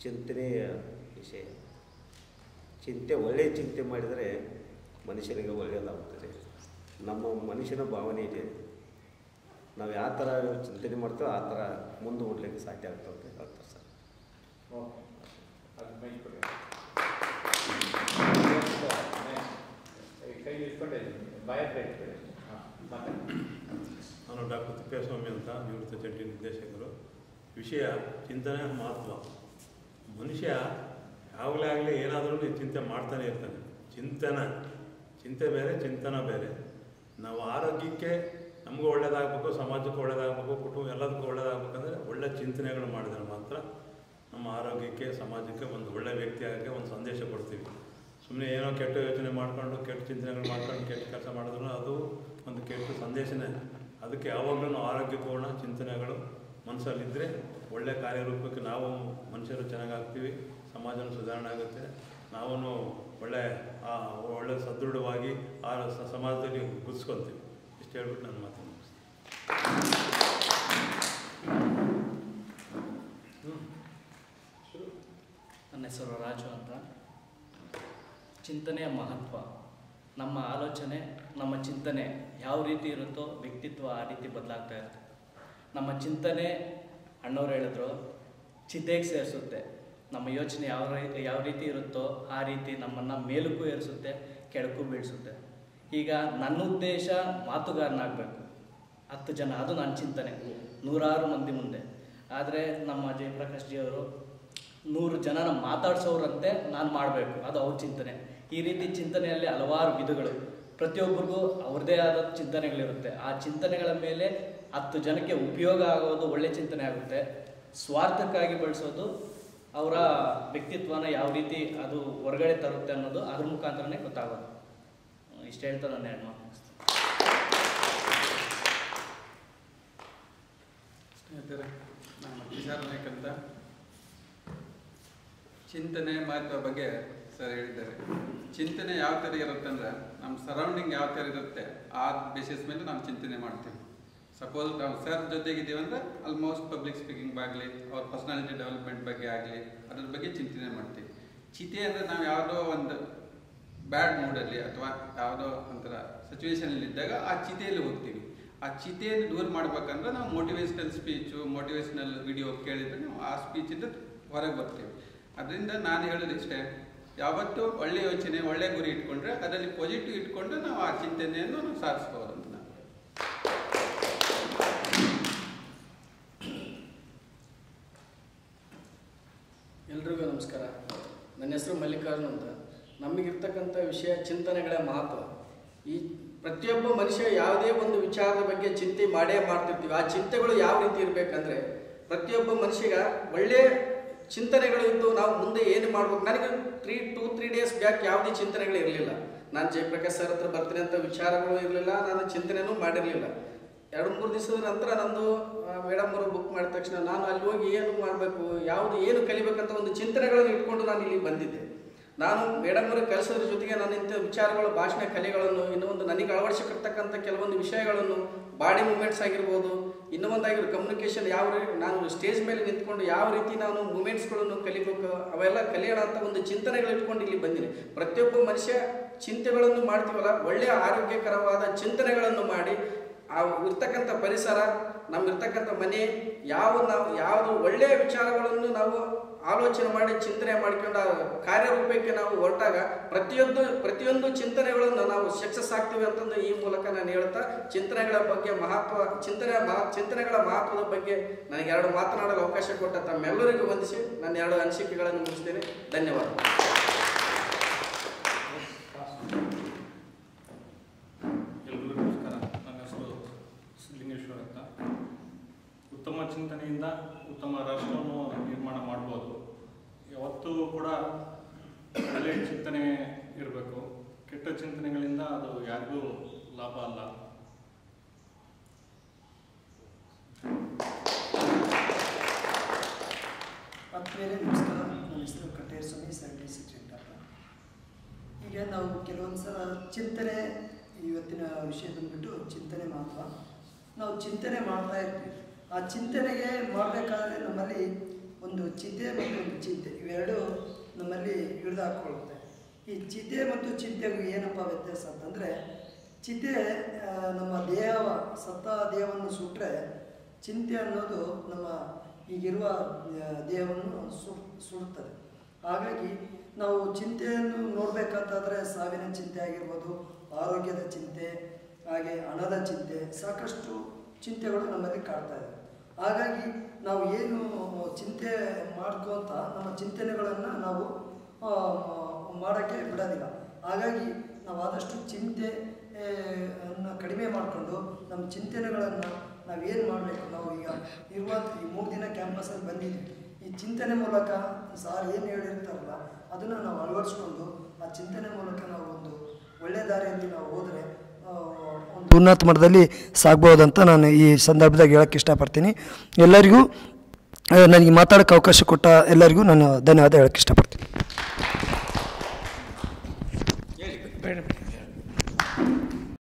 ಚಿಂತನೆಯ ವಿಷಯ ಚಿಂತೆ ಒಳ್ಳೆಯ ಚಿಂತೆ ಮಾಡಿದರೆ ಮನುಷ್ಯನಿಗೆ ಒಳ್ಳೆಯದಾಗುತ್ತದೆ ನಮ್ಮ ಮನುಷ್ಯನ ಭಾವನೆ ಇದೆ ನಾವು ಯಾವ ಥರ ಚಿಂತನೆ ಮಾಡ್ತೇವೋ ಆ ಥರ ಮುಂದೆ ಓಡ್ಲಿಕ್ಕೆ ಸಾಧ್ಯ ಆಗ್ತದೆ ಅಂತ ಹೇಳ್ತಾರೆ ಸರ್ ಅದು ಮೈಕ್ ಕೊಡಿ. ಈ ಕೈ ಇಟ್ಕೊಂಡೆ ಬಾಯ ಕೈ ಇಟ್ಕೊಳ್ಳಿ. ಹಾ, ಮಾತಾಡಿ. ನಾನು ಡಾಕ್ಟರ್ ತಿಪ್ಪೇಸ್ವಾಮಿ ಅಂತ ನಿವೃತ್ತ ಜಂಟಿ ನಿರ್ದೇಶಕರು ವಿಷಯ ಚಿಂತನೆ ಮಹತ್ವ ಮನುಷ್ಯ ಯಾವಾಗಲೇ ಆಗಲಿ ಏನಾದರೂ ಚಿಂತೆ ಮಾಡ್ತಾನೆ ಇರ್ತಾನೆ ಚಿಂತನ ಚಿಂತೆ ಬೇರೆ ಚಿಂತನ ಬೇರೆ ನಾವು ಆರೋಗ್ಯಕ್ಕೆ ನಮಗೂ ಒಳ್ಳೇದಾಗಬೇಕು ಸಮಾಜಕ್ಕೆ ಒಳ್ಳೇದಾಗಬೇಕು ಕುಟುಂಬ ಎಲ್ಲದಕ್ಕೂ ಒಳ್ಳೇದಾಗಬೇಕಂದ್ರೆ ಒಳ್ಳೆ ಚಿಂತನೆಗಳು ಮಾಡಿದ್ರೆ ಮಾತ್ರ ನಮ್ಮ ಆರೋಗ್ಯಕ್ಕೆ ಸಮಾಜಕ್ಕೆ ಒಂದು ಒಳ್ಳೆ ವ್ಯಕ್ತಿ ಆಗೋಕ್ಕೆ ಒಂದು ಸಂದೇಶ ಕೊಡ್ತೀವಿ ಸುಮ್ಮನೆ ಏನೋ ಕೆಟ್ಟ ಯೋಚನೆ ಮಾಡ್ಕೊಂಡು ಕೆಟ್ಟ ಚಿಂತನೆಗಳು ಮಾಡ್ಕೊಂಡು ಕೆಟ್ಟ ಕೆಲಸ ಮಾಡಿದ್ರು ಅದು ಒಂದು ಕೆಟ್ಟ ಸಂದೇಶನೇ ಅದಕ್ಕೆ ಯಾವಾಗಲೂ ಆರೋಗ್ಯಪೂರ್ಣ ಚಿಂತನೆಗಳು ಮನಸ್ಸಲ್ಲಿದ್ದರೆ ಒಳ್ಳೆ ಕಾರ್ಯರೂಪಕ್ಕೆ ನಾವು ಮನುಷ್ಯರು ಚೆನ್ನಾಗಾಗ್ತೀವಿ ಸಮಾಜನೂ ಸುಧಾರಣೆ ಆಗುತ್ತೆ ನಾವು ಒಳ್ಳೆ ಆ ಒಳ್ಳೆ ಸದೃಢವಾಗಿ ಆ ಸ- ಸಮಾಜದಲ್ಲಿ ಗುರ್ಸ್ಕೊತೀವಿ ಇಷ್ಟು ಹೇಳ್ಬಿಟ್ಟು ನಾನು ಮಾತು ಮುಗಿಸ್ತೀನಿ ನನ್ನ ಹೆಸರು ರಾಜು ಅಂತ ಚಿಂತನೆಯ ಮಹತ್ವ ನಮ್ಮ ಆಲೋಚನೆ ನಮ್ಮ ಚಿಂತನೆ ಯಾವ ರೀತಿ ಇರುತ್ತೋ ವ್ಯಕ್ತಿತ್ವ ಆ ರೀತಿ ಬದಲಾಗ್ತಾ ಇರುತ್ತೆ ನಮ್ಮ ಚಿಂತನೆ ಅಣ್ಣವ್ರು ಹೇಳಿದ್ರು ಚಿತೆಗೆ ಸೇರಿಸುತ್ತೆ ನಮ್ಮ ಯೋಚನೆ ಯಾವ ರೀತಿ ಯಾವ ರೀತಿ ಇರುತ್ತೋ ಆ ರೀತಿ ನಮ್ಮನ್ನು ಮೇಲಕ್ಕೂ ಏರಿಸುತ್ತೆ ಕೆಳಕ್ಕೂ ಬೀಳಿಸುತ್ತೆ ಈಗ ನನ್ನ ಉದ್ದೇಶ ಮಾತುಗಾರನಾಗಬೇಕು ಹತ್ತು ಜನ ಅದು ನನ್ನ ಚಿಂತನೆ ನೂರಾರು ಮಂದಿ ಮುಂದೆ ಆದರೆ ನಮ್ಮ ಜಯಪ್ರಕಾಶ್ ಜಿ ಅವರು ನೂರು ಜನನ ಮಾತಾಡ್ಸೋರಂತೆ ನಾನು ಮಾಡಬೇಕು ಅದು ಅವ್ರ ಚಿಂತನೆ ಈ ರೀತಿ ಚಿಂತನೆಯಲ್ಲಿ ಹಲವಾರು ವಿಧಗಳು ಪ್ರತಿಯೊಬ್ಬರಿಗೂ ಅವ್ರದ್ದೇ ಆದ ಚಿಂತನೆಗಳಿರುತ್ತೆ ಆ ಚಿಂತನೆಗಳ ಮೇಲೆ ಹತ್ತು ಜನಕ್ಕೆ ಉಪಯೋಗ ಆಗೋದು ಒಳ್ಳೆ ಚಿಂತನೆ ಆಗುತ್ತೆ ಸ್ವಾರ್ಥಕ್ಕಾಗಿ ಬಳಸೋದು ಅವರ ವ್ಯಕ್ತಿತ್ವನ ಯಾವ ರೀತಿ ಅದು ಹೊರಗಡೆ ತರುತ್ತೆ ಅನ್ನೋದು ಅದ್ರ ಮುಖಾಂತರನೇ ಗೊತ್ತಾಗೋದು ಇಷ್ಟು ಹೇಳ್ತಾ ನಾನು ಎರಡು ಮಾತು ಮುಗಿಸ್ತೀನಿ. ಸ್ನೇಹಿತರೆ ನಾನು ಕಿಶೋರ್ ನಾಯ್ಕ್ ಅಂತ ಚಿಂತನೆ ಮಹತ್ವ ಬಗ್ಗೆ ಸರ್ ಹೇಳಿದ್ದಾರೆ ಚಿಂತನೆ ಯಾವ ಥರ ಇರುತ್ತೆ ಅಂದರೆ ನಮ್ಮ ಸರೌಂಡಿಂಗ್ ಯಾವ ಥರ ಇರುತ್ತೆ ಆ ಬೇಸಿಸ್ ಮೇಲೆ ನಾವು ಚಿಂತನೆ ಮಾಡ್ತೀವಿ ಸಪೋಸ್ ನಾವು ಸರ್ ಜೊತೆಗಿದ್ದೀವಿ ಅಂದರೆ ಆಲ್ಮೋಸ್ಟ್ ಪಬ್ಲಿಕ್ ಸ್ಪೀಕಿಂಗ್ ಆಗಲಿ ಅವ್ರ ಪರ್ಸನಾಲಿಟಿ ಡೆವಲಪ್ಮೆಂಟ್ ಬಗ್ಗೆ ಆಗಲಿ ಅದ್ರ ಬಗ್ಗೆ ಚಿಂತನೆ ಮಾಡ್ತೀವಿ ಚಿತೆ ಅಂದರೆ ನಾವು ಯಾವುದೋ ಒಂದು ಬ್ಯಾಡ್ ಮೂಡಲ್ಲಿ ಅಥವಾ ಯಾವುದೋ ಒಂಥರ ಸಿಚುವೇಶನಲ್ಲಿ ಇದ್ದಾಗ ಆ ಚಿತೆಯಲ್ಲಿ ಹೋಗ್ತೀವಿ ಆ ಚಿತೆಯನ್ನು ದೂರ ಮಾಡ್ಬೇಕಂದ್ರೆ ನಾವು ಮೋಟಿವೇಶ್ನಲ್ ಸ್ಪೀಚು ಮೋಟಿವೇಶ್ನಲ್ ವಿಡಿಯೋ ಕೇಳಿದ್ರೆ ನಾವು ಆ ಸ್ಪೀಚಿಂದ ಹೊರಗೆ ಬರ್ತೀವಿ ಅದರಿಂದ ನಾನು ಹೇಳೋದು ಇಷ್ಟೇ ಯಾವತ್ತೂ ಒಳ್ಳೆ ಯೋಚನೆ ಒಳ್ಳೆ ಗುರಿ ಇಟ್ಕೊಂಡ್ರೆ ಅದರಲ್ಲಿ ಪಾಸಿಟಿವ್ ಇಟ್ಕೊಂಡು ನಾವು ಆ ಚಿಂತನೆಯನ್ನು ನಾವು ಸಾಧಿಸ್ಬೋದು ಅಂತ ನಾನು ಎಲ್ರಿಗೂ ನಮಸ್ಕಾರ ನನ್ನ ಹೆಸರು ಮಲ್ಲಿಕಾರ್ಜುನ್ ಅಂತ ನಮಗಿರ್ತಕ್ಕಂಥ ವಿಷಯ ಚಿಂತನೆಗಳ ಮಹತ್ವ ಈ ಪ್ರತಿಯೊಬ್ಬ ಮನುಷ್ಯ ಯಾವುದೇ ಒಂದು ವಿಚಾರದ ಬಗ್ಗೆ ಚಿಂತೆ ಮಾಡೇ ಮಾಡ್ತಿರ್ತೀವಿ ಆ ಚಿಂತೆಗಳು ಯಾವ ರೀತಿ ಇರಬೇಕಂದ್ರೆ ಪ್ರತಿಯೊಬ್ಬ ಮನುಷ್ಯಗ ಒಳ್ಳೆಯ ಚಿಂತನೆಗಳು ಇದ್ದು ನಾವು ಮುಂದೆ ಏನು ಮಾಡ್ಬೇಕು ನನಗೆ three two three days back ಯಾವುದೇ ಚಿಂತನೆಗಳು ಇರಲಿಲ್ಲ ನಾನು ಜಯಪ್ರಕಾಶ್ ಸರ್ ಹತ್ರ ಬರ್ತೀನಿ ಅಂತ ವಿಚಾರಗಳು ಇರಲಿಲ್ಲ ನಾನು ಚಿಂತನೆನೂ ಮಾಡಿರಲಿಲ್ಲ ಎರಡು ಮೂರು ದಿವಸದ ನಂತರ ನಂದು ಮೇಡಮ್ ಅವರು ಬುಕ್ ಮಾಡಿದ ತಕ್ಷಣ ನಾನು ಅಲ್ಲಿ ಹೋಗಿ ಏನು ಮಾಡಬೇಕು ಯಾವುದು ಏನು ಕಲಿಬೇಕಂತ ಒಂದು ಚಿಂತನೆಗಳನ್ನು ಇಟ್ಕೊಂಡು ನಾನು ಇಲ್ಲಿ ಬಂದಿದ್ದೆ ನಾನು ಮೇಡಮ್ ಅವರು ಕಲಿಸೋದ್ರ ಜೊತೆಗೆ ನಾನು ಇಂಥ ವಿಚಾರಗಳು ಭಾಷಣ ಕಲೆಗಳನ್ನು ಇನ್ನೊಂದು ನನಗೆ ಅಳವಡಿಸಿರ್ತಕ್ಕಂಥ ಕೆಲವೊಂದು ವಿಷಯಗಳನ್ನು ಬಾಡಿ ಮೂಮೆಂಟ್ಸ್ ಆಗಿರ್ಬೋದು ಇನ್ನೂ ಒಂದಾಗಿರೋ ಕಮ್ಯುನಿಕೇಷನ್ ಯಾವ ರೀತಿ ನಾನು ಸ್ಟೇಜ್ ಮೇಲೆ ನಿಂತ್ಕೊಂಡು ಯಾವ ರೀತಿ ನಾನು ಮೂಮೆಂಟ್ಸ್ಗಳನ್ನು ಕಲಿಬೇಕು ಅವೆಲ್ಲ ಕಲಿಯೋಣ ಅಂತ ಒಂದು ಚಿಂತನೆಗಳು ಇಟ್ಕೊಂಡು ಇಲ್ಲಿ ಬಂದಿನಿ ಪ್ರತಿಯೊಬ್ಬ ಮನುಷ್ಯ ಚಿಂತೆಗಳನ್ನು ಮಾಡ್ತೀವಲ್ಲ ಒಳ್ಳೆಯ ಆರೋಗ್ಯಕರವಾದ ಚಿಂತನೆಗಳನ್ನು ಮಾಡಿ ಆ ಇರ್ತಕ್ಕಂಥ ಪರಿಸರ ನಮ್ಮಿರ್ತಕ್ಕಂಥ ಮನೆ ಯಾವ ನಾವು ಯಾವುದು ಒಳ್ಳೆಯ ವಿಚಾರಗಳನ್ನು ನಾವು ಆಲೋಚನೆ ಮಾಡಿ ಚಿಂತನೆ ಮಾಡ್ಕೊಂಡು ಆ ಕಾರ್ಯರೂಪಕ್ಕೆ ನಾವು ಹೊರಟಾಗ ಪ್ರತಿಯೊಂದು ಪ್ರತಿಯೊಂದು ಚಿಂತನೆಗಳನ್ನು ನಾವು ಸಕ್ಸಸ್ ಆಗ್ತೀವಿ ಅಂತಂದು ಈ ಮೂಲಕ ನಾನು ಹೇಳ್ತಾ ಚಿಂತನೆಗಳ ಬಗ್ಗೆ ಮಹತ್ವ ಚಿಂತನೆ ಮಹ ಚಿಂತನೆಗಳ ಮಹತ್ವದ ಬಗ್ಗೆ ನನಗೆ ಎರಡು ಮಾತನಾಡಲು ಅವಕಾಶ ಕೊಟ್ಟ ತಮ್ಮೆಲ್ಲರಿಗೂ ವಂದಿಸಿ ನನ್ನ ಎರಡು ಅನಿಸಿಕೆಗಳನ್ನು ಮುಗಿಸ್ತೇನೆ ಧನ್ಯವಾದ ಎಲ್ರಿಗೂ ನಮಸ್ಕಾರ ನನ್ನ ಹೆಸರು ಸಿದ್ಲಿಂಗೇಶ್ವರ ಅಂತ ಉತ್ತಮ ಚಿಂತನೆಯಿಂದ ಉತ್ತಮ ರಾಷ್ಟ್ರವನ್ನು ನಿರ್ಮಾಣ ಮಾಡ್ಬೋದು ಯಾವತ್ತೂ ಕೂಡ ಒಳ್ಳೆಯ ಚಿಂತನೆ ಇರಬೇಕು ಕೆಟ್ಟ ಚಿಂತನೆಗಳಿಂದ ಅದು ಯಾರಿಗೂ ಲಾಭ ಅಲ್ಲ ಆತ್ಮೀಯರೇ ನಮಸ್ಕಾರ ನನ್ನ ಹೆಸರು ಕಟೇರ್ ಸ್ವಾಮಿ ಸೆವೆಂಟಿ ಸಿಕ್ಸ್ ಅಂತ ಈಗ ನಾವು ಕೆಲವೊಂದು ಸಲ ಚಿಂತನೆ ಇವತ್ತಿನ ವಿಷಯ ಬಂದ್ಬಿಟ್ಟು ಚಿಂತನೆ ಮಹತ್ವ ನಾವು ಚಿಂತನೆ ಮಾಡ್ತಾ ಇರ್ತೀವಿ ಆ ಚಿಂತನೆಗೆ ಮಾಡಬೇಕಾದ್ರೆ ನಮ್ಮಲ್ಲಿ ಒಂದು ಚಿತೆ ಮತ್ತು ಒಂದು ಚಿಂತೆ ಇವೆರಡು ನಮ್ಮಲ್ಲಿ ಹಿಡಿದು ಹಾಕೊಳ್ಳುತ್ತೆ ಈ ಚಿತೆ ಮತ್ತು ಚಿಂತೆಗೂ ಏನಪ್ಪ ವ್ಯತ್ಯಾಸ ಅಂತಂದರೆ ಚಿತೆ ಆ, ನಮ್ಮ ದೇಹ ಸತ್ತ ದೇಹವನ್ನು ಸುಟ್ಟರೆ ಚಿಂತೆ ಅನ್ನೋದು ನಮ್ಮ ಈಗಿರುವ ಆ, ದೇಹವನ್ನು ಸು ಸುಡುತ್ತದೆ ಹಾಗಾಗಿ ನಾವು ಚಿಂತೆಯನ್ನು ನೋಡಬೇಕಾದ್ರೆ ಸಾವಿನ ಚಿಂತೆ ಆಗಿರ್ಬೋದು ಆರೋಗ್ಯದ ಚಿಂತೆ ಹಾಗೆ ಹಣದ ಚಿಂತೆ ಸಾಕಷ್ಟು ಚಿಂತೆಗಳು ನಮ್ಮಲ್ಲಿ ಕಾಡ್ತಾ ಇದೆ ಹಾಗಾಗಿ ನಾವು ಏನು ಚಿಂತೆ ಮಾಡ್ಕೊಂತ ನಮ್ಮ ಚಿಂತನೆಗಳನ್ನು ನಾವು ಆ, ಮಾಡೋಕ್ಕೆ ಬಿಡೋದಿಲ್ಲ ಹಾಗಾಗಿ ನಾವು ಆದಷ್ಟು ಚಿಂತೆ ಆ, ಅನ್ನ ಕಡಿಮೆ ಮಾಡಿಕೊಂಡು ನಮ್ಮ ಚಿಂತನೆಗಳನ್ನು ನಾವೇನು ಮಾಡಬೇಕು ನಾವು ಈಗ ಇರುವಂಥ ಈ ಮೂರು ದಿನ ಕ್ಯಾಂಪಸಲ್ಲಿ ಬಂದಿದ್ದೀವಿ ಈ ಚಿಂತನೆ ಮೂಲಕ ಸಾರ್ ಏನು ಹೇಳಿರ್ತಾರಲ್ಲ ಅದನ್ನು ನಾವು ಅಳವಡಿಸ್ಕೊಂಡು ಆ ಚಿಂತನೆ ಮೂಲಕ ನಾವು ಒಂದು ಒಳ್ಳೆ ದಾರಿಯಲ್ಲಿ ನಾವು ಹೋದರೆ ಒಂದು ಉನ್ನತ ಮಟ್ಟದಲ್ಲಿ ಸಾಗ್ಬೋದಂತ ನಾನು ಈ ಸಂದರ್ಭದಾಗ ಹೇಳಕ್ಕೆ ಇಷ್ಟಪಡ್ತೀನಿ ಎಲ್ಲರಿಗೂ ಆ, ನನಗೆ ಮಾತಾಡೋಕ್ಕೆ ಅವಕಾಶ ಕೊಟ್ಟ ಎಲ್ಲರಿಗೂ ನಾನು ಧನ್ಯವಾದ ಹೇಳಕ್ಕೆ ಇಷ್ಟಪಡ್ತೀನಿ ಹೇಳಿ